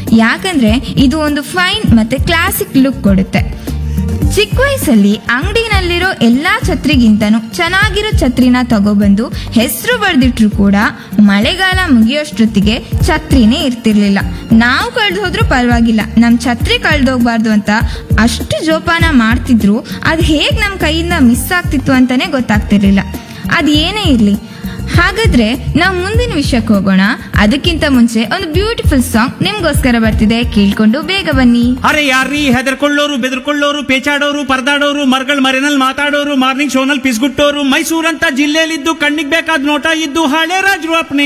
ಯಾಕಂದ್ರೆ ಇದು ಒಂದು ಫೈನ್ ಮತ್ತೆ ಕ್ಲಾಸಿಕ್ ಲುಕ್ ಕೊಡುತ್ತೆ ಚಿಕ್ಕ ವಯಸ್ಸಲ್ಲಿ ಅಂಗಡಿನಲ್ಲಿರೋ ಎಲ್ಲಾ ಛತ್ರಿಗಿಂತನೂ ಚೆನ್ನಾಗಿರೋ ಛತ್ರಿನ ತಗೊಬಂದು ಹೆಸರು ಬರೆದಿಟ್ರು ಕೂಡ ಮಳೆಗಾಲ ಮುಗಿಯೋಷ್ಟೊತ್ತಿಗೆ ಛತ್ರಿನೇ ಇರ್ತಿರ್ಲಿಲ್ಲ ನಾವು ಕಳ್ದು ಹೋದ್ರೂ ಪರವಾಗಿಲ್ಲ ನಮ್ ಛತ್ರಿ ಕಳ್ದೋಗ್ಬಾರ್ದು ಅಂತ ಅಷ್ಟು ಜೋಪಾನ ಮಾಡ್ತಿದ್ರು ಅದ್ ಹೇಗ್ ನಮ್ ಕೈಯಿಂದ ಮಿಸ್ ಆಗ್ತಿತ್ತು ಅಂತಾನೆ ಗೊತ್ತಾಗ್ತಿರ್ಲಿಲ್ಲ ಅದ್ ಏನೇ ಇರ್ಲಿ ಹಾಗಾದ್ರೆ ನಾವು ಮುಂದಿನ ವಿಷಯಕ್ಕೆ ಹೋಗೋಣ ಅದಕ್ಕಿಂತ ಮುಂಚೆ ಒಂದು ಬ್ಯೂಟಿಫುಲ್ ಸಾಂಗ್ ನಿಮ್ಗೋಸ್ಕರ ಬರ್ತಿದೆ ಕೇಳ್ಕೊಂಡು ಬೇಗ ಬನ್ನಿ ಅರೆ ಯಾರ್ರೀ ಹೆದರ್ಕೊಳ್ಳೋರು ಬೆದರ್ಕೊಳ್ಳೋರು ಪೇಚಾಡೋರು ಪರದಾಡೋರು ಮರ್ಗಳ ಮರೆನಲ್ಲಿ ಮಾತಾಡೋರು ಮಾರ್ನಿಂಗ್ ಶೋನಲ್ಲಿ ಪಿಸ್ಗುಟ್ಟೋರು ಮೈಸೂರಂತ ಜಿಲ್ಲೆಯಲ್ಲಿದ್ದು ಕಣ್ಣಿಗೆ ಬೇಕಾದ ನೋಟ ಇದ್ದು ಹಳೆ ರಾಜರು ಅಪ್ನೆ